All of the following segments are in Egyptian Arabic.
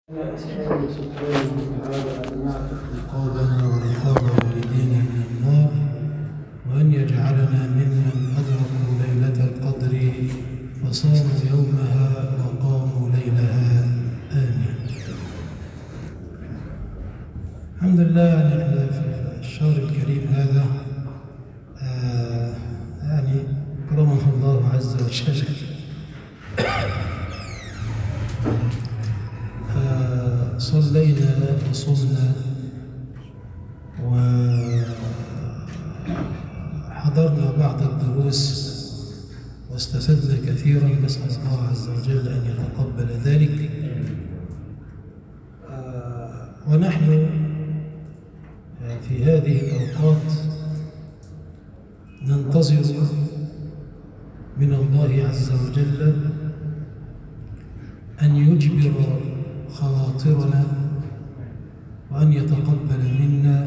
أسأل سبحانه وتعالى أن يعتق رقابنا ورقاب والدينا من النار وأن يجعلنا ممن أدركوا ليلة القدر وصاموا يومها وقاموا ليلها آمين الحمد لله يعني احنا في الشهر الكريم هذا آه يعني كرمه الله عز وجل آه، صلينا وصمنا وحضرنا بعض الدروس واستفدنا كثيرا نسأل الله عز وجل أن يتقبل ذلك آه، ونحن في هذه الأوقات ننتظر من الله عز وجل أن يجبر خواطرنا وأن يتقبل منا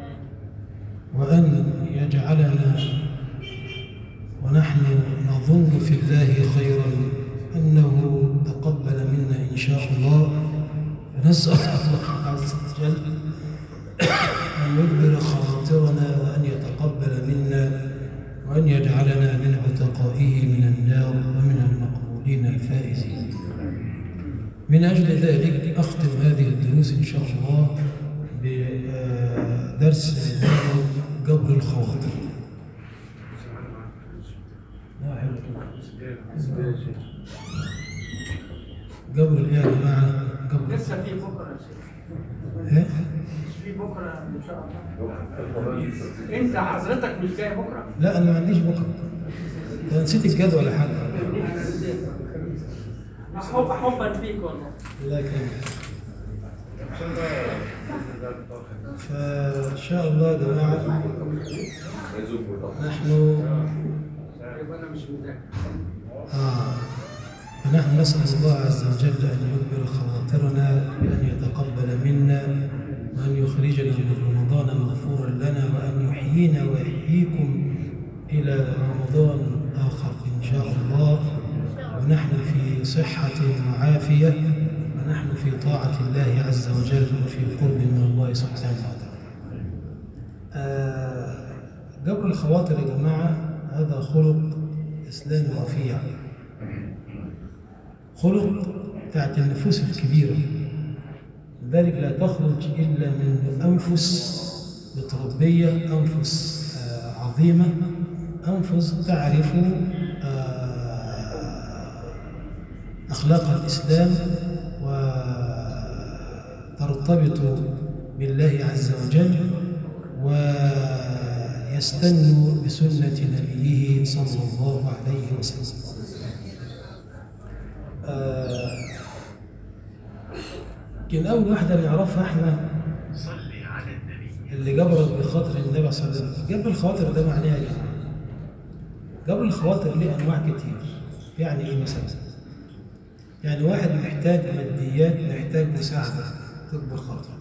وأن يجعلنا ونحن نظن في الله خيرا أنه تقبل منا إن شاء الله فنسأل الله عز وجل أن يجبر خواطرنا وأن يتقبل منا وأن يجعلنا من عتقائه من النار ومن المقبولين الفائزين من أجل ذلك أختم هذه الدروس إن شاء الله بدرس عنوانه جبر الخواطر جبر ايه يا جماعه؟ جبر لسه في بكره يا شيخ. ايه؟ مش في بكره ان شاء الله انت حضرتك مش جاي بكره لا انا ما عنديش بكره ده نسيت الجدول ولا حاجه حب حبا فيك والله الله يكرمك فان شاء الله يا جماعه نحن يبقى انا مش مذاكر آه. فنحن نسأل الله عز وجل أن يكبر خواطرنا بأن يتقبل منا وأن يخرجنا من رمضان مغفورا لنا وأن يحيينا ويحييكم إلى رمضان آخر إن شاء الله ونحن في صحة وعافية ونحن في طاعة الله عز وجل وفي قرب من الله سبحانه وتعالى آه، جبر الخواطر يا جماعة هذا خلق إسلامي رفيع خلق بتاعت النفوس الكبيرة لذلك لا تخرج إلا من أنفس متربية أنفس آه، عظيمة أنفس تعرف آه، أخلاق الإسلام وترتبط بالله عز وجل ويستن بسنة نبيه صلى الله عليه وسلم آه، يمكن أول واحدة نعرفها احنا اللي جبرت بخاطر النبي صلى الله عليه وسلم جبر الخواطر ده معناه ايه يا جماعة؟ جبر الخواطر ليه أنواع كتير يعني إيه مثلا؟ يعني واحد محتاج ماديات محتاج مساعدة تكبر خاطره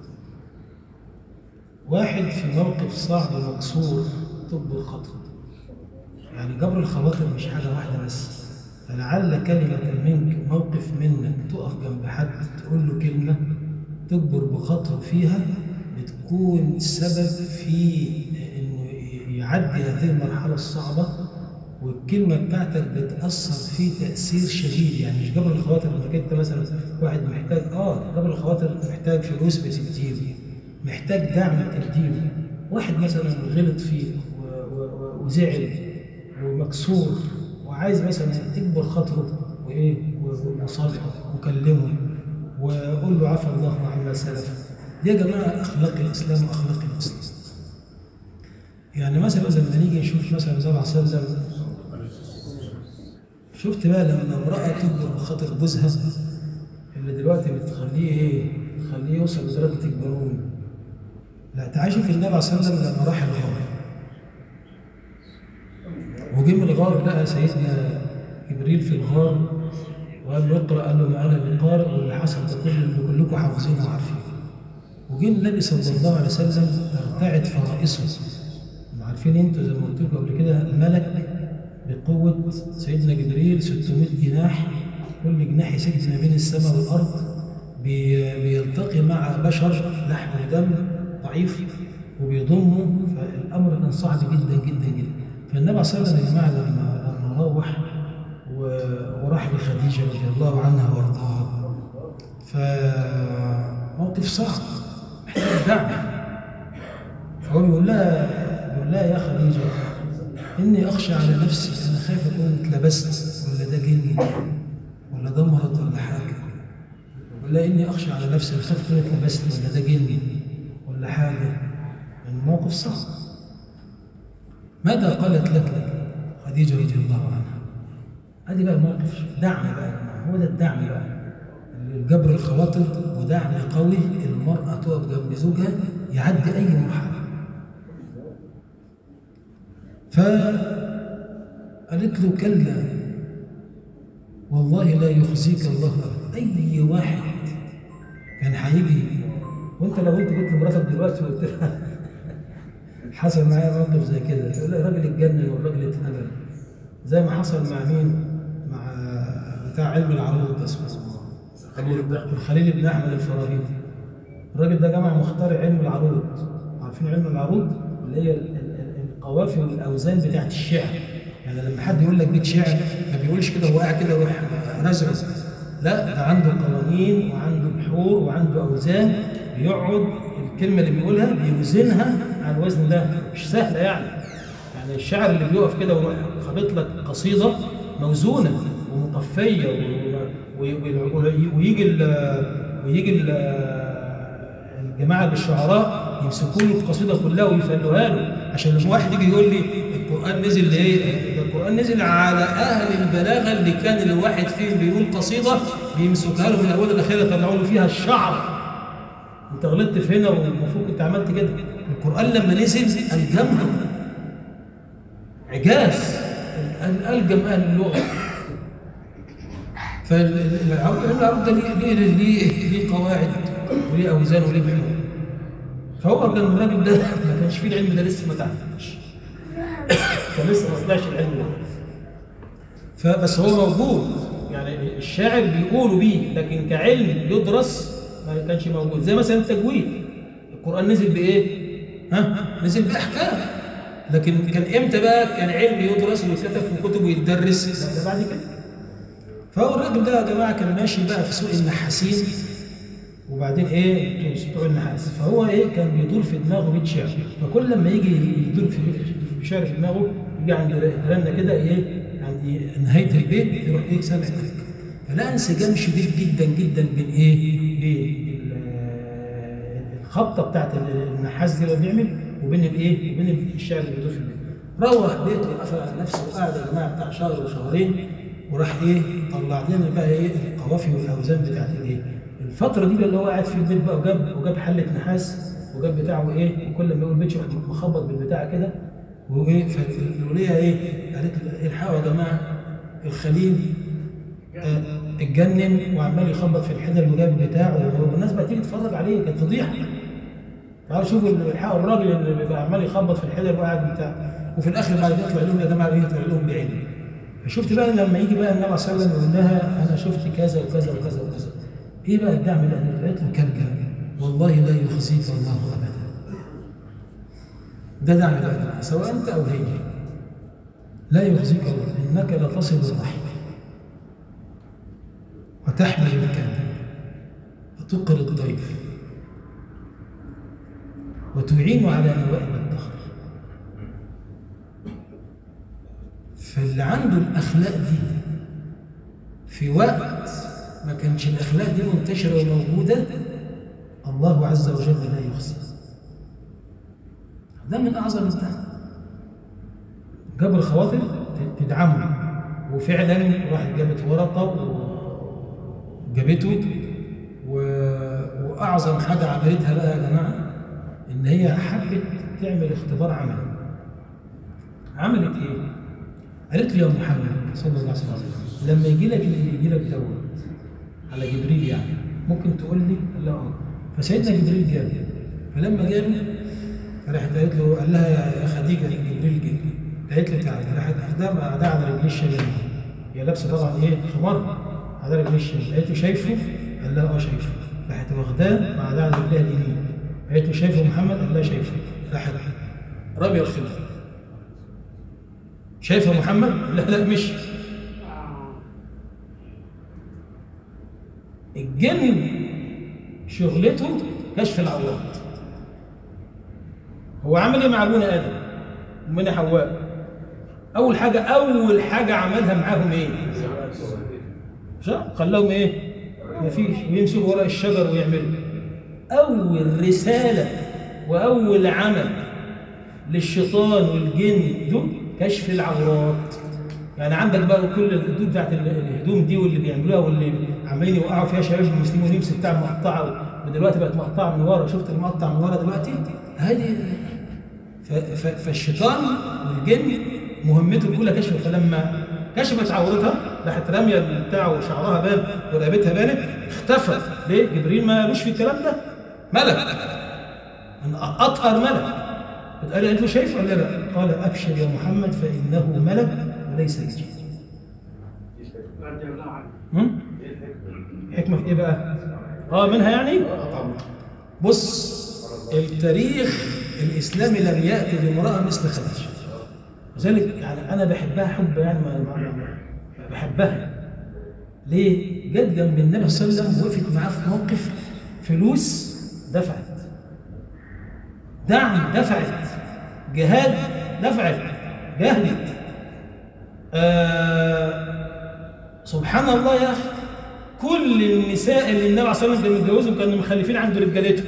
واحد في موقف صعب ومكسور تكبر خاطره يعني جبر الخواطر مش حاجة واحدة بس فلعل كلمة منك موقف منك تقف جنب حد تقول له كلمة تكبر بخاطره فيها بتكون سبب في انه يعدي هذه المرحلة الصعبة والكلمة بتاعتك بتأثر فيه تأثير شديد يعني مش جبر الخواطر انك انت مثلا واحد محتاج اه جبر الخواطر محتاج فلوس بتديله محتاج دعم تديله واحد مثلا غلط فيه و- و- و- وزعل ومكسور وعايز مثلا تكبر خاطره وايه و- وصالحه وكلمه وقول له عفى الله عما سلف دي يا جماعه اخلاق الاسلام واخلاق المسلم يعني مثلا لما نيجي نشوف مثلا صلى الله عليه وسلم شفت بقى لما امراه تكبر بخاطر جوزها اللي دلوقتي بتخليه ايه؟ تخليه يوصل لدرجه الجنون لا تعالى شوف النبي صلى الله عليه وسلم لما راح الغار وجه من الغار لقى سيدنا جبريل في الغار وقال له اقرا قال له ما انا بقارئ واللي حصل ده كله اللي كلكم حافظينه وعارفينه وجه النبي صلى الله عليه وسلم ترتعد فرائصه عارفين انتوا زي ما قلت لكم قبل كده الملك بقوه سيدنا جبريل 600 جناح كل جناح يسد ما بين السماء والارض بي- بيلتقي مع بشر لحم ودم ضعيف وبيضمه فالامر كان صعب جدا جدا جدا فالنبي صلى الله عليه وسلم يا جماعه لما لما روح و- وراح لخديجه رضي الله عنها وارضاها فموقف صعب محتاج دعم فهو بيقول لها بيقول لها يا خديجه اني اخشى على نفسي انا خايف اكون اتلبست ولا ده جني ولا ده مرض ولا حاجه ولا اني اخشى على نفسي انا خايف اكون اتلبست ولا ده جني ولا حاجه الموقف صعب ماذا قالت لك خديجه رضي الله عنها ادي بقى الموقف دعم بقى يا جماعه هو ده الدعم بقى جبر الخواطر ودعم قوي المرأة تقف جنب زوجها يعدي أي مرحلة فقالت له كلا والله لا يخزيك الله أبدا أي واحد كان هيجي وانت لو انت جيت لمراتك دلوقتي وقلت لها حصل معايا موقف زي كده تقول لها الراجل اتجنن والراجل اتهبل زي ما حصل مع مين؟ مع بتاع علم العروض ده اسمه أبو- الخليل بن احمد الفراهيدي الراجل ده جمع مخترع علم العروض عارفين علم العروض اللي هي ال- ال- ال- القوافي والاوزان بتاعت الشعر يعني لما حد يقول لك بيت شعر ما بيقولش كده هو قاعد كده يروح رزرز لا ده عنده قوانين وعنده بحور وعنده اوزان بيقعد الكلمه اللي بيقولها بيوزنها على الوزن ده مش سهله يعني يعني الشاعر اللي بيقف كده ويروح خابط لك قصيده موزونه ومطفيه و- و- و- ويجي ال- ويجي ال- الجماعه بالشعراء يمسكوا له القصيده كلها ويفلوها له عشان لما واحد يجي يقول لي القران نزل لايه؟ ده القران نزل على اهل البلاغه اللي كان الواحد فيهم بيقول قصيده بيمسكها له من اولها لاخرها يطلعوا له فيها الشعر انت غلطت في هنا والمفروض كنت عملت كده القران لما نزل الجمها عجاز الجم اهل اللغه فالعرض ده ليه ليه ليه ليه قواعد وليه اوزان وليه بحور فهو كان الراجل ده ما كانش فيه العلم ده لسه ما تعلمش كان لسه ما طلعش العلم ده فبس هو موجود يعني الشاعر بيقولوا بيه لكن كعلم يدرس ما كانش موجود زي مثلا التجويد القرآن نزل بإيه؟ ها؟ نزل بأحكام لكن كان إمتى بقى كان علم يدرس ويتكتب في كتب ويتدرس؟ لا، ده بعد كده فهو الراجل ده يا جماعة كان ماشي بقى في سوق النحاسين وبعدين ايه بتوع النحاس فهو ايه كان بيدور في دماغه بيت شعر فكل لما يجي يدور في بيت شعر في دماغه يجي عند رنه كده ايه عند نهايه البيت يروح ايه سامع تلك فلقى انسجام شديد جدا جدا بين ايه بين ال- الخبطه بتاعت النحاس دي اللي هو بيعمل وبين الايه وبين الشعر اللي بيدور في البيت روح بيته وقفل على نفسه وقعد يا جماعه بتاع شهر وشهرين وراح ايه طلع لنا بقى ايه القوافي والاوزان بتاعت الايه الفتره دي بقى اللي هو قاعد في البيت بقى وجاب وجاب حله نحاس وجاب بتاعه ايه وكل ما يقول بيت يروح مخبط بالبتاع كده وايه فالوليه ايه قالت له الحقوا يا جماعه الخليل آه، اتجنن وعمال يخبط في الحجر وجاب بتاعه والناس بقى تيجي تتفرج عليه كانت فضيحه تعالوا شوفوا الحقوا الراجل اللي بيبقى عمال يخبط في الحجر وقاعد بتاع وفي الاخر بعد يطلع لهم يا جماعه يطلع لهم بعلم فشفت بقى لما يجي بقى النبي صلى الله عليه وسلم يقول لها انا شفت كذا وكذا وكذا وكذا ايه بقى الدعم اللي انا قالت له كلا والله لا يخزيك الله ابدا ده دعم بقى سواء انت او هي لا يخزيك الله انك لتصل الرحم وتحمل الكلب وتقر الضيف وتعين على نوائب الدهر فاللي عنده الاخلاق دي في وقت ما كانش الاخلاق دي منتشره وموجوده الله عز وجل لا يخزي ده من اعظم الدعم جبر الخواطر تدعمه وفعلا راحت جابت ورقه وجابته و... واعظم حاجه عملتها بقى يا جماعه ان هي حبت تعمل اختبار عملي عملت ايه؟ قالت له يا محمد صلى الله عليه وسلم لما يجي لك اللي يجي لك دوت على جبريل يعني ممكن تقول لي؟ قال لها اه فسيدنا جبريل جاب فلما جاله راحت قالت له قال لها يا خديجه جبريل جه قالت له تعالى راحت اخدها قاعده على رجليه الشمال هي لابسه طبعا ايه خمار على رجليه الشمال قالت له شايفه؟ قال لها اه شايفه راحت واخداه مع على رجلها اليمين قالت له شايفه محمد؟ قال لا شايفه راحت رمي الخمار شايفه محمد؟ لا لا مش الجن شغلته كشف العورات هو عمل ايه مع ابونا ادم ومن حواء اول حاجه اول حاجه عملها معاهم ايه صح خلاهم ايه مفيش ويمسكوا ورق الشجر ويعملوا اول رساله واول عمل للشيطان والجن دول كشف العورات يعني عندك بقى كل الهدوم بتاعت الهدوم دي واللي بيعملوها واللي عمالين يوقعوا فيها شباب المسلمين ولبس بتاع مقطعه ودلوقتي بقت مقطعه من ورا شفت المقطع من ورا دلوقتي هذه ف- ف- فالشيطان والجن مهمته الاولى كشف فلما كشفت عورتها راحت راميه بتاعه شعرها بان ورقبتها بانت اختفى ليه؟ جبريل ما لوش في الكلام ده ملك من اطهر ملك قال قالت له شايف ولا لا؟ قال ابشر يا محمد فانه ملك وليس بجن رضي الله عنه هم؟ حكمه في ايه بقى؟ اه منها يعني؟ بص التاريخ الاسلامي لم ياتي بامراه مثل خديجه لذلك يعني انا بحبها حب يعني ما ما- ما- بحبها ليه؟ جت جنب النبي صلى الله عليه وسلم وقفت معاه في موقف فلوس دفعت دعم دفعت جهاد دفعت جهدت آه سبحان الله يا اخي كل النساء اللي النبي عليه الصلاه والسلام كان متجوزهم كانوا مخلفين عند رجالتهم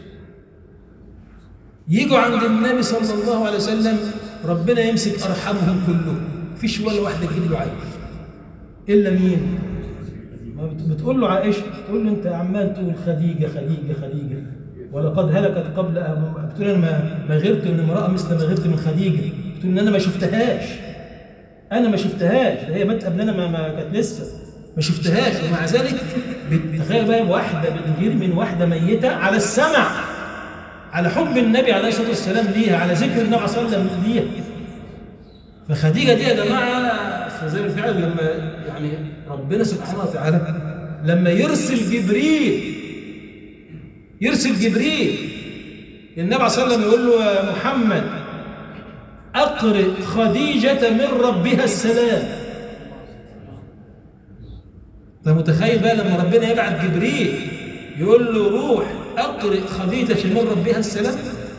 يجوا عند النبي صلى الله عليه وسلم ربنا يمسك ارحامهم كلهم مفيش ولا واحده تجيب له عيل الا مين ما بت- بتقول له عائشه تقول له انت عمال تقول خديجه خديجه خديجه ولقد هلكت قبل أم- بتقول انا ما ما غرت من امراه مثل ما غرت من خديجه بتقول ان انا ما شفتهاش انا ما شفتهاش ده هي مات قبلنا ما, ما كانت لسه ما شفتهاش ومع ذلك تخيل بقى واحده بتغير من واحده ميته على السمع على حب النبي عليه الصلاه والسلام ليها على ذكر النبي عليه الصلاه والسلام ليها فخديجه دي يا جماعه فزي بالفعل لما يعني ربنا سبحانه وتعالى لما يرسل جبريل يرسل جبريل النبي عليه الصلاه والسلام يقول له يا محمد أقرئ خديجة من ربها السلام أنت متخيل بقى لما ربنا يبعت جبريل يقول له روح أقرئ خديجة من ربها السلام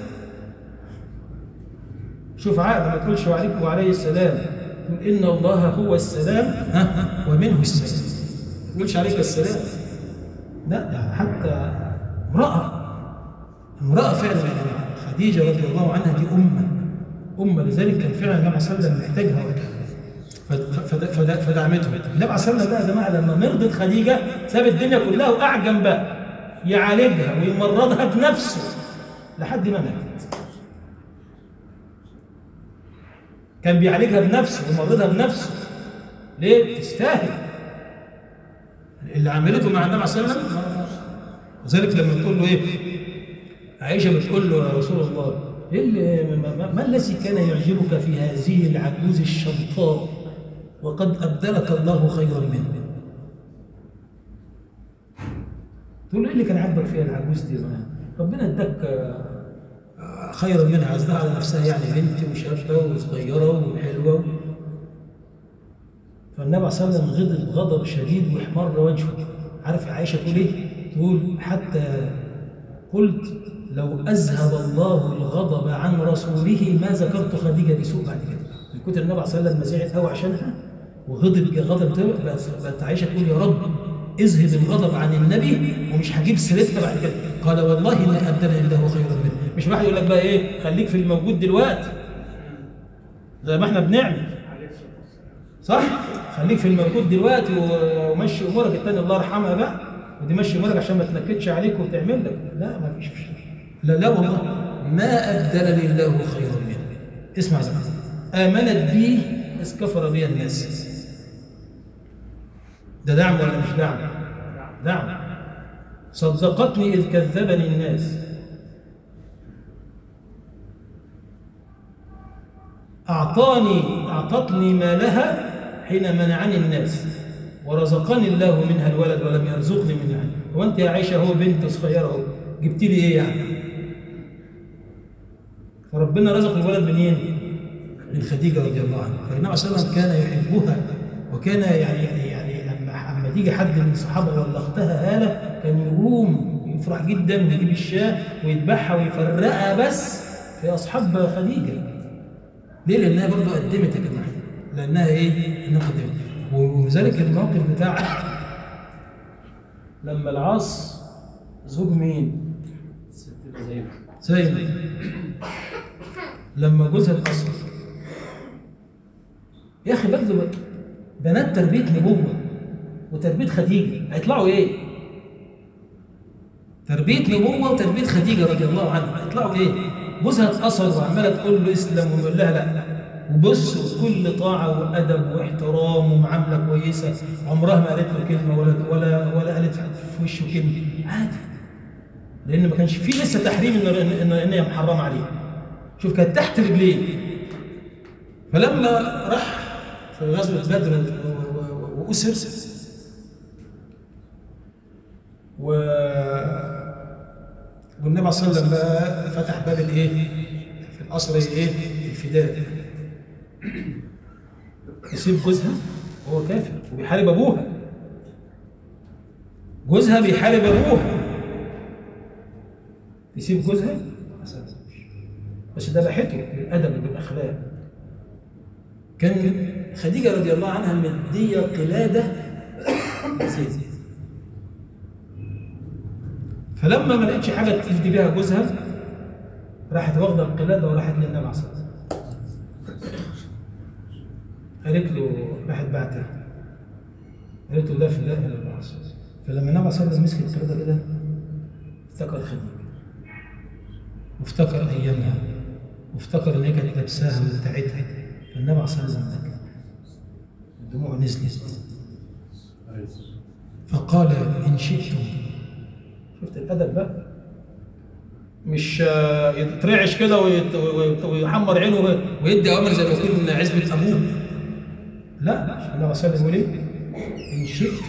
شوف عقل ما تقولش وعليكم وعليه السلام تقول إن الله هو السلام ها ومنه السلام ما تقولش عليك السلام لا يعني حتى امرأة امرأة فعلا يعني خديجة رضي الله عنها دي أمة أمة لذلك كان فعلا النبي صلى الله عليه وسلم محتاجها ف- فد- فد- فدعمته النبي عليه الصلاة والسلام بقى يا جماعة لما مرضت خديجة ساب الدنيا كلها وقع جنبها يعالجها ويمرضها بنفسه لحد ما ماتت كان بيعالجها بنفسه ويمرضها بنفسه ليه؟ تستاهل اللي عملته مع النبي صلى الله عليه وسلم لذلك لما تقول له ايه عائشه بتقول له يا رسول الله ايه اللي ما, ما, ما الذي كان يعجبك في هذه العجوز الشمطاء وقد ابدلك الله خيرا منه تقول له ايه اللي كان عاجبك فيها العجوز دي زمان ربنا اداك آه، خيرا منها قصدها على نفسها يعني بنت وشابه وصغيره وحلوه فالنبي صلى الله عليه وسلم غضب غضب شديد واحمر وجهه عارف عائشه تقول ايه؟ تقول حتى قلت لو اذهب الله الغضب عن رسوله ما ذكرت خديجه بسوء بعد كده من كتر النبي صلى الله عليه وسلم زعل قوي عشانها وغضب غضب ده بقت بقت عائشه تقول يا رب اذهب الغضب عن النبي ومش هجيب سيرتها بعد كده قال والله ما ابدلني الله خيرا منه مش واحد يقول لك بقى ايه خليك في الموجود دلوقتي زي ما احنا بنعمل عليه الصلاه والسلام صح؟ خليك في الموجود دلوقتي و- ومشي امورك التاني الله يرحمها بقى ودي مشي امورك عشان ما تنكدش عليك وتعمل لك لا ما فيش مشكله لا لا والله ما ابدلني الله خيرا منه اسمع اسمع امنت بي اذ كفر بي الناس ده دعم ولا مش دعم؟ دعم صدقتني اذ كذبني الناس أعطاني أعطتني مالها حين منعني الناس ورزقني الله منها الولد ولم يرزقني منها وانت يا عائشه هو بنت صغيره اهو جبت لي ايه يعني فربنا رزق الولد منين من خديجه رضي الله عنها فالنبي صلى الله عليه وسلم كان يحبها وكان يعني يعني اما اما تيجي حد من الصحابه ولا اختها هاله كان يقوم يفرح جدا ويجيب الشاه ويذبحها ويفرقها بس في اصحاب خديجه ليه؟ لانها برضه قدمت يا جماعه لانها ايه؟ انها قدمت ولذلك الموقف بتاع لما العاص زوج مين؟ زينب لما جوزها اتأثر يا اخي برضه بنات تربيه نبوه وتربيه خديجه هيطلعوا ايه؟ تربيه نبوه وتربيه خديجه رضي الله عنها هيطلعوا ايه؟ جوزها اتأثر وعماله تقول له اسلم ويقول لها لا وبص كل طاعه وادب واحترام ومعامله كويسه عمرها ما قالت له كلمه ولا ولا ولا قالت في وشه كلمه عادي لان ما كانش فيه لسه تحريم ان ان ان هي محرمه عليه شوف كانت تحت رجليه فلما راح في غزوه بدر و- و- واسر و والنبي صلى الله عليه وسلم بقى فتح باب الايه؟ في القصر ايه؟ الفداء يسيب جوزها وهو كافر وبيحارب ابوها جوزها بيحارب ابوها يسيب جوزها بس ده بحته بالادب وبالاخلاق كان خديجه رضي الله عنها مديه قلاده لزيد فلما ما لقيتش حاجه تفدي بيها جوزها راحت واخده القلاده وراحت للنبي عليه الصلاه والسلام قالت له راحت بعتها قالت له ده فداء الى الله عز وجل فلما النبي عليه الصلاه والسلام مسك القلاده كده افتكر خديجه وافتكر ايامها وافتكر ان هي كانت لابساها وبتاعتها فالنبي عليه الصلاه والسلام بكى الدموع نزلت فقال ان شئتم شفت الادب بقى مش آه، يترعش كده ويت- ويت- ويحمر عينه ويدي اوامر زي ما يكون عزبه ابوه لا النبي عليه الصلاه والسلام يقول ايه؟ ان شئتم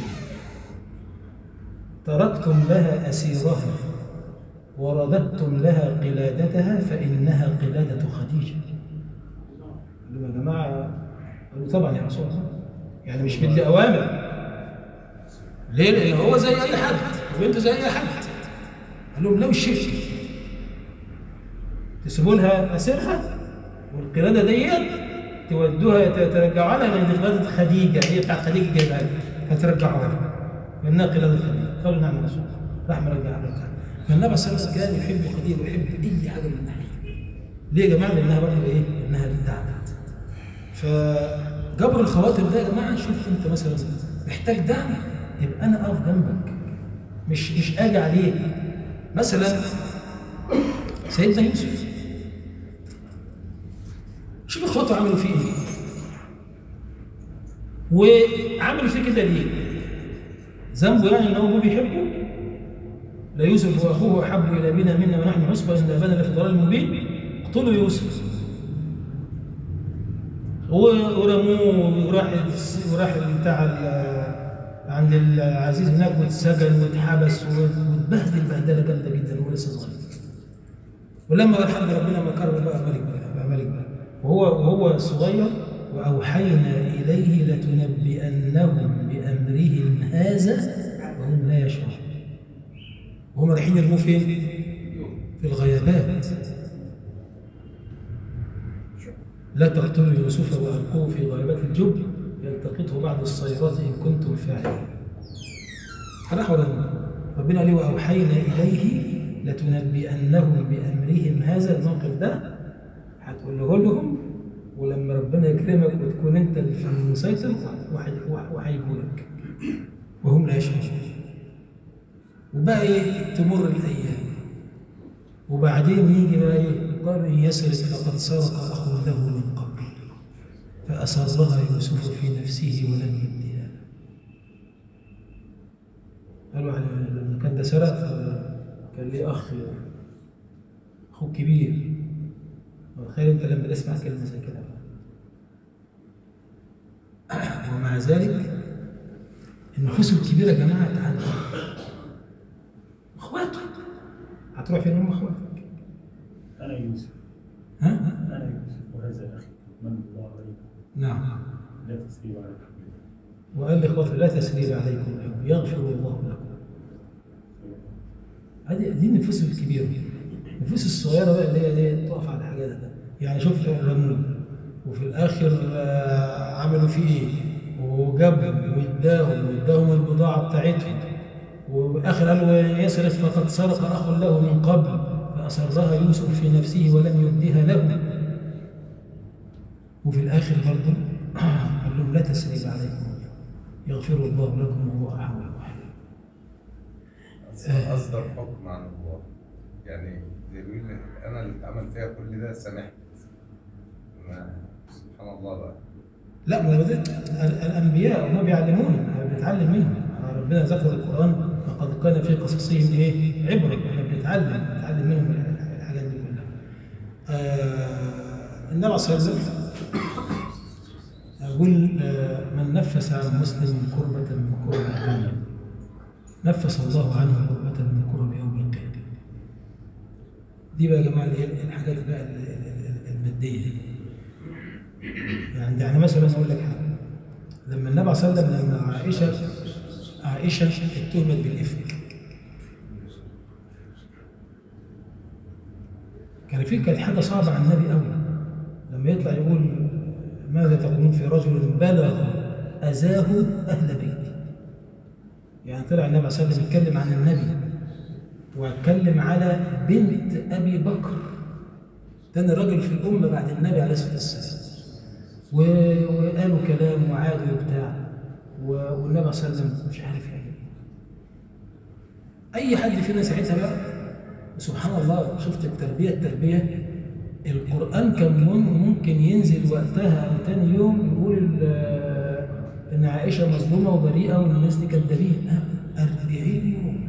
تركتم لها اسيرها ورددتم لها قلادتها فانها قلاده خديجه قال لهم يا جماعه قالوا طبعا يا رسول الله يعني مش بدي اوامر ليه؟ لان هو زي اي حد وانتوا زي اي حد قال لهم لو شئتم تسيبوا لها اسيرها والقلاده ديت تودوها ت- ترجعوها لها لان دي قلاده خديجه هي بتاعت خديجه جايبها لها فترجعوها لها لانها قلاده خديجه قالوا نعم يا رسول الله راح مرجعها لها فالنبي صلى الله عليه وسلم كان يحب خديجه ويحب اي حاجه من ناحيه ليه يا جماعه؟ لانها برضه ايه؟ انها دعمت فجبر الخواطر ده يا جماعه شوف انت مثلا محتاج دعم يبقى انا اقف جنبك مش مش اجي عليك مثلا سيدنا يوسف شوف اخواته عملوا فيه ايه وعملوا فيه كده ليه ذنبه يعني ان هو ابوه بيحبه لا يوسف واخوه احب الى ابينا منا ونحن عصبه ان ابانا لفي ضلال مبين اقتلوا يوسف هو ورموه وراح وراح بتاع ال- عند العزيز هناك واتسجن واتحبس واتبهدل بهدله جامده جدا وهو لسه صغير ولما بقى الحمد ربنا ما كرم بقى ملك بقى, بقى ملك بقى وهو وهو صغير واوحينا اليه لتنبئنهم بامرهم هذا وهم لا يشعرون وهم رايحين يرموه فين؟ في الغيابات لا تقتلوا يوسف والقوه في غيبات الجب يلتقطه بعد الصيرات ان كنتم فاعلين فراحوا لهم ربنا قال له واوحينا اليه لتنبئنهم بامرهم هذا الموقف ده هتقوله لهم ولما ربنا يكرمك وتكون انت المسيطر وهيجوا لك وهم لا يشعرون وبقى ايه تمر الايام وبعدين يجي بقى ايه قالوا ان يسرق فقد سرق اخ له من قبل فاسرها يوسف في نفسه ولم يبدها له. قالوا على لما كان ده سرق كان ليه اخ اخوه كبير تخيل انت لما تسمع كلمه زي كده ومع ذلك النفوس الكبيره يا جماعه تعالوا اخواته هتروح فين هم اخواتك أنا يوسف ها أنا يوسف وهذا أخي من الله عليكم نعم لا تسريب عليكم وقال لاخواته لا تسريب عليكم اليوم يغفر الله لكم هذه دي النفوس الكبيره النفوس الصغيره بقى اللي هي دي تقف على حاجات ده يعني شوف غنوا وفي الاخر آه، عملوا فيه ايه وجابهم واداهم واداهم البضاعه بتاعتهم واخر قالوا يسرق فقد سرق اخ له من قبل فاسرها يوسف في نفسه ولم يبدها له وفي الاخر برضه قال لهم لا تسريب عليكم يغفر الله لكم وهو ارحم الراحمين أصدر حكم عن الله يعني زي بيقول لي أنا اللي اتعمل فيها كل ده سامحت ما سبحان الله بقى لا ما هو ده ال- الانبياء هم بيعلمونا احنا بنتعلم منهم ربنا ذكر القران لقد كان في قصصهم ايه عبره احنا بنتعلم بنتعلم منهم الح- الحاجات دي كلها آه النبي صلى الله عليه وسلم يقول آه من نفس عن مسلم كربة من كرب الدنيا نفس الله عنه كربة من كرب يوم القيامة دي بقى يا جماعه اللي هي الحاجات بقى ال- ال- ال- الماديه دي يعني يعني مثلا اقول لك حاجه لما النبي صلى الله عليه وسلم لما عائشه عائشه اتهمت بالافك كان في كانت حاجه صعبه على النبي قوي لما يطلع يقول ماذا تقولون في رجل بلغ اذاه اهل بيته يعني طلع النبي صلى الله عليه وسلم يتكلم عن النبي واتكلم على بنت ابي بكر تاني راجل في الامه بعد النبي عليه الصلاه والسلام و- وقالوا كلام وعادوا وبتاع و- والنبي صلى الله عليه وسلم مش عارف يعني اي حد فينا ساعتها بقى سبحان الله شفت التربيه التربيه القران كان مم- ممكن ينزل وقتها او تاني يوم يقول ال- ان عائشه مظلومه وبريئه والناس دي كدابين لا، 40 يوم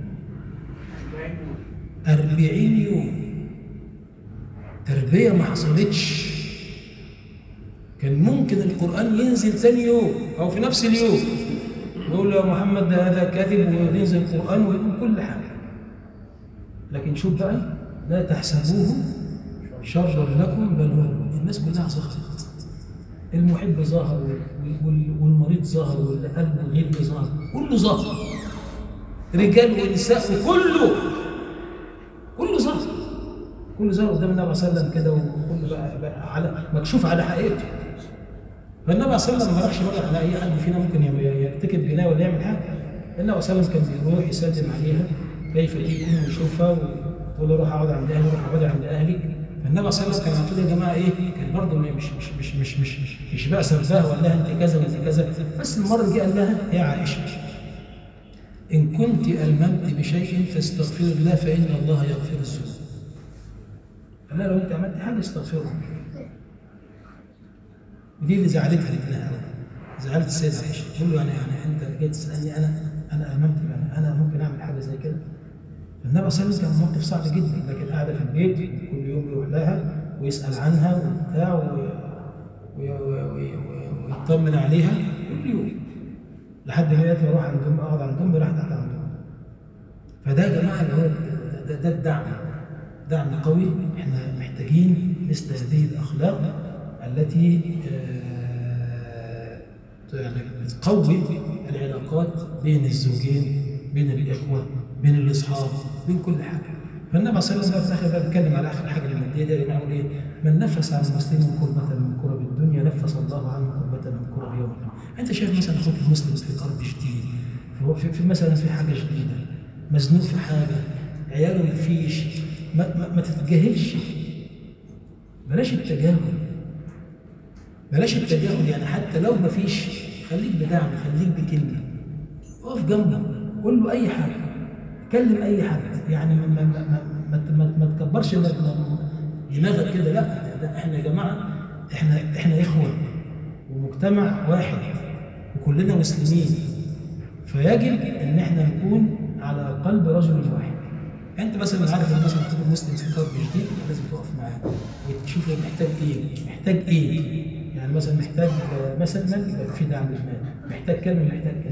أربعين يوم تربية ما حصلتش كان ممكن القرآن ينزل ثاني يوم أو في نفس اليوم يقول له يا محمد ده هذا كاذب وينزل القرآن ويقول كل حاجة لكن شوف بقى لا تحسبوه شرا لكم بل هو الناس كلها ظهرت المحب ظهر وال- وال- والمريض ظهر واللي قلبه غير ظهر كله ظهر رجال ونساء وكله كله ظهر كله ظهر قدام النبي صلى الله عليه وسلم كده وكله بقى, بقى على مكشوف على حقيقته فالنبي صلى الله عليه وسلم ما راحش بقى على اي حد فينا ممكن يعمل- يرتكب جنايه ولا يعمل حاجه النبي صلى الله عليه وسلم كان بيروح يسلم عليها كيف تكون ويشوفها وتقول له روح اقعد عند اهلي روح اقعد عند اهلك فالنبي صلى الله عليه وسلم كان على طول يا جماعه ايه كان برضه مش مش مش مش مش مش, مش بقى سبها وقال لها انت كذا وانت كذا بس المره اللي جه قال لها يا عائشه إن كنت ألممت بشيء فاستغفر الله فإن الله يغفر الذنوب. قال لها لو أنت عملت حاجة استغفره. ودي اللي زعلتها ابنها قوي. زعلت السيدة عائشة تقول له يعني يعني أنت جاي تسألني أنا أنا ألممت يعني أنا ممكن أعمل حاجة زي كده؟ النبي صلى الله عليه وسلم كان موقف صعب جدا لكن قاعدة في البيت كل يوم يروح لها ويسأل عنها وبتاع و- و- و- و- ويطمن عليها كل يوم لحد ما لقيت اروح عند امي اقعد عند امي راحت قعدت عند امي فده يا جماعه اللي هو ده, ده الدعم دعم قوي احنا محتاجين مثل هذه الاخلاق التي آه، يعني بتقوي العلاقات بين الزوجين بين الاخوه بين الاصحاب بين كل حاجه فالنبي صلى الله عليه وسلم في الاخر بقى بيتكلم على اخر حاجه الماديه دي يا جماعه يقول ايه؟ من نفس عن مسلم كربة من كرب الدنيا نفس الله عنه كربة من كرب يوم القيامة. انت شايف مثلا اخوك المسلم في كرب شديد هو في, في مثلا في حاجه شديده مزنوق في حاجه عياله مفيش ما, ما, ما تتجاهلش بلاش التجاهل بلاش التجاهل يعني حتى لو ما فيش خليك بدعم خليك بكلمه اقف جنبه قول له اي حاجه كلم اي حد يعني ما ما ما ما, ما, ما تكبرش إنك دماغك كده لا ده- ده احنا يا جماعه احنا احنا اخوه ومجتمع واحد وكلنا مسلمين فيجب ان احنا نكون على قلب رجل واحد انت مثلا عارف ان مثلا تكون مسلم في كرب جديد لازم تقف معاه وتشوف هو محتاج ايه محتاج ايه يعني مثلا محتاج آه، مثلا مال يبقى في دعم للمال محتاج كلمه محتاج كذا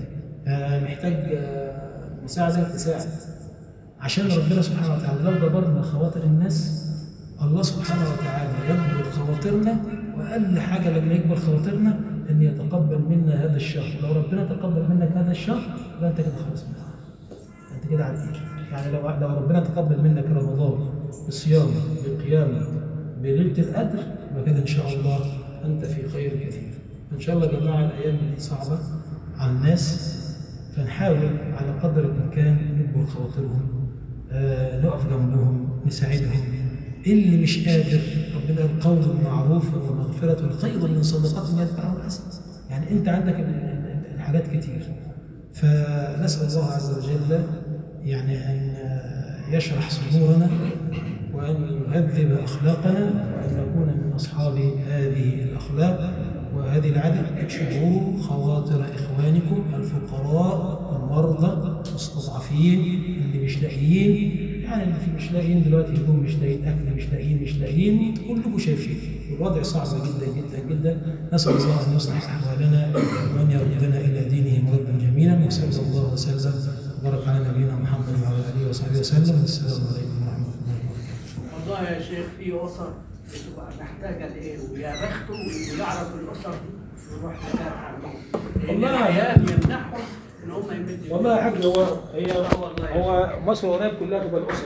آه، محتاج آه، مساعدة تساعد عشان ربنا سبحانه وتعالى لو جبرنا خواطر الناس الله سبحانه وتعالى يجبر خواطرنا وأقل حاجة لما يجبر خواطرنا أن يتقبل منا هذا الشهر لو ربنا تقبل منك هذا الشهر يبقى أنت كده خلاص أنت كده عديت يعني لو لو ربنا تقبل منك رمضان بصيامه بقيامه بليلة القدر يبقى كده إن شاء الله أنت في خير كثير إن شاء الله يا جماعة الأيام دي صعبة على الناس فنحاول على قدر الإمكان نجبر خواطرهم آه، نقف جنبهم نساعدهم اللي مش قادر ربنا قال قول معروف ومغفرة خير من صدقة يتبعها الأذى يعني أنت عندك ال- ال- ال- الحاجات كتير فنسأل الله عز وجل يعني أن يشرح صدورنا وأن يهذب أخلاقنا وأن نكون من أصحاب هذه الأخلاق وهذه العادة اجبروا خواطر إخوانكم الفقراء المرضى المستضعفين اللي مش لاقيين يعني اللي في مش لاقيين دلوقتي هدوم مش لاقيين أكل مش لاقيين مش لاقيين كلكم شايفين الوضع صعب جدا جدا جدا نسأل الله أن يصلح أحوالنا وأن يردنا إلى دينه مردا جميلا وصلى الله وسلم وبارك على نبينا محمد وعلى آله وصحبه وسلم والسلام عليكم ورحمة الله وبركاته والله يا شيخ في اسر بتبقى محتاجه لايه ويا بخته ويعرف الاسر دي يروح لها عنهم لان والله. الحياه يمنعهم ان هم يمدوا والله يا حاج هو هي آه والله يا هو مصر والغرب كلها تبقى الأسرة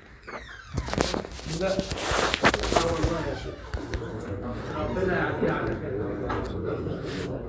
لا آه والله يا شيخ ربنا يعطيه على خير